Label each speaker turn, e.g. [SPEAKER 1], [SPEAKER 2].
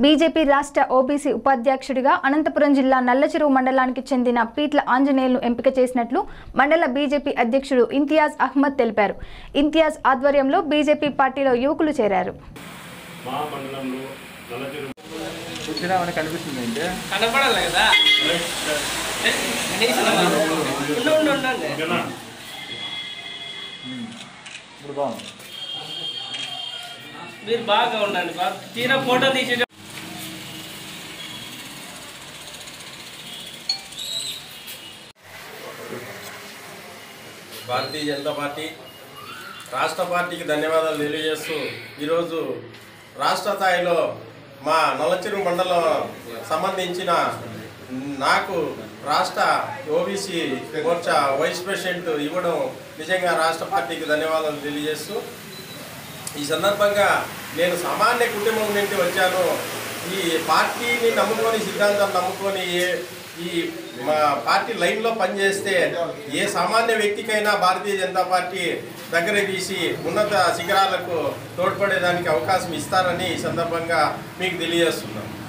[SPEAKER 1] BJP రాష్ట్ర OBC ఉపాధ్యక్షుడిగా అనంతపురం జిల్లా నల్లచెరువు మండలానికి చెందిన పీట్ల ఆంజనేయులను ఎంపిక చేసినట్లు మండల బీజేపీ అధ్యక్షుడు ఇంతియాజ్ అహ్మద్ తెలిపారు ఇంతియాజ్ ఆధ్వర్యంలో బీజేపీ పార్టీలో యువకులు చేరారు
[SPEAKER 2] మా మండలంలో నల్లచెరువు
[SPEAKER 3] వచ్చినామని కనిపిస్తుంది అంటే
[SPEAKER 4] కనపడాలి కదా కనీసం ఉండు, ఉండు, ఉండండి.
[SPEAKER 2] ఓకేనా
[SPEAKER 3] ఇప్పుడు బాగుంది
[SPEAKER 4] మీరు బాగా ఉండండి బాగా తీరా ఫోటో తీసే
[SPEAKER 5] భారతీయ జనతా పార్టీ రాష్ట్ర పార్టీకి ధన్యవాదాలు తెలియజేస్తూ ఈరోజు రాష్ట్ర స్థాయిలో మా నల్లచెరువు మండలం సంబంధించిన నాకు రాష్ట్ర ఓబీసీ మోర్చా వైస్ ప్రెసిడెంట్ ఇవ్వడం నిజంగా రాష్ట్ర పార్టీకి ధన్యవాదాలు తెలియజేస్తూ ఈ సందర్భంగా నేను సామాన్య కుటుంబం నుండి వచ్చాను ఈ పార్టీని నమ్ముకొని సిద్ధాంతాన్ని నమ్ముకొని ఏ- ఈ మా పార్టీ లైన్లో పనిచేస్తే ఏ సామాన్య వ్యక్తికైనా భారతీయ జనతా పార్టీ దగ్గర తీసి ఉన్నత శిఖరాలకు తోడ్పడేదానికి అవకాశం ఇస్తారని ఈ సందర్భంగా మీకు తెలియజేస్తున్నాను